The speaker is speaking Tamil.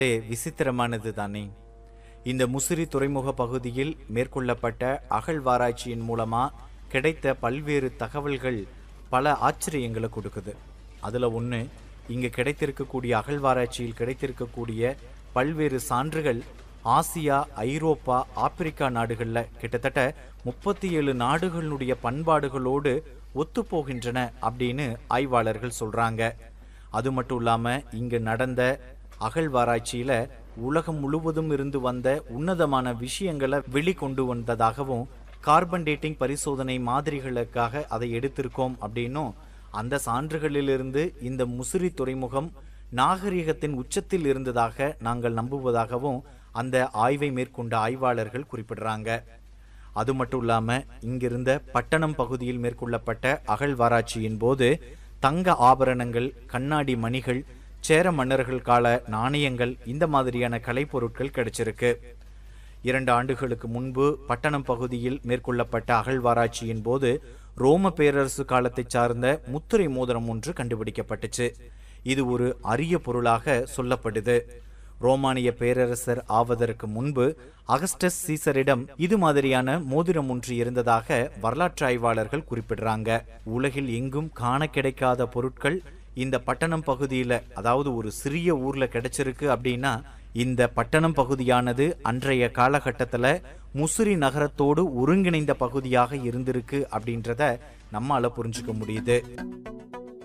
விசித்திரமானது தானே இந்த முசிறி துறைமுக பகுதியில் மேற்கொள்ளப்பட்ட அகழ்வாராய்ச்சியின் மூலமா கிடைத்த பல்வேறு தகவல்கள் பல ஆச்சரியங்களை கொடுக்குது அதுல ஒண்ணு இங்க கிடைத்திருக்கக்கூடிய அகழ்வாராய்ச்சியில் கிடைத்திருக்கக்கூடிய பல்வேறு சான்றுகள் ஆசியா ஐரோப்பா ஆப்பிரிக்கா நாடுகள்ல கிட்டத்தட்ட முப்பத்தி ஏழு நாடுகளுடைய பண்பாடுகளோடு ஒத்துப்போகின்றன அப்படின்னு ஆய்வாளர்கள் சொல்றாங்க அது மட்டும் இல்லாம இங்கு நடந்த அகழ்வாராய்ச்சியில உலகம் முழுவதும் இருந்து வந்த உன்னதமான விஷயங்களை வெளிக்கொண்டு வந்ததாகவும் கார்பன் டேட்டிங் பரிசோதனை மாதிரிகளுக்காக அதை எடுத்திருக்கோம் அப்படின்னும் அந்த சான்றுகளிலிருந்து இந்த முசிறி துறைமுகம் நாகரிகத்தின் உச்சத்தில் இருந்ததாக நாங்கள் நம்புவதாகவும் அந்த ஆய்வை மேற்கொண்ட ஆய்வாளர்கள் குறிப்பிடுறாங்க அது மட்டும் இல்லாம இங்கிருந்த பட்டணம் பகுதியில் மேற்கொள்ளப்பட்ட அகழ்வாராய்ச்சியின் போது தங்க ஆபரணங்கள் கண்ணாடி மணிகள் சேர மன்னர்கள் கால நாணயங்கள் இந்த மாதிரியான கலைப்பொருட்கள் கிடைச்சிருக்கு இரண்டு ஆண்டுகளுக்கு முன்பு பட்டணம் பகுதியில் மேற்கொள்ளப்பட்ட அகழ்வாராய்ச்சியின் போது ரோம பேரரசு காலத்தைச் சார்ந்த முத்திரை மோதிரம் ஒன்று கண்டுபிடிக்கப்பட்டுச்சு இது ஒரு அரிய பொருளாக சொல்லப்படுது ரோமானிய பேரரசர் ஆவதற்கு முன்பு அகஸ்டஸ் சீசரிடம் இது மாதிரியான மோதிரம் ஒன்று இருந்ததாக வரலாற்று ஆய்வாளர்கள் குறிப்பிடுறாங்க உலகில் எங்கும் காண கிடைக்காத பொருட்கள் இந்த பட்டணம் பகுதியில அதாவது ஒரு சிறிய ஊர்ல கிடைச்சிருக்கு அப்படின்னா இந்த பட்டணம் பகுதியானது அன்றைய காலகட்டத்துல முசிறி நகரத்தோடு ஒருங்கிணைந்த பகுதியாக இருந்திருக்கு அப்படின்றத நம்மால புரிஞ்சுக்க முடியுது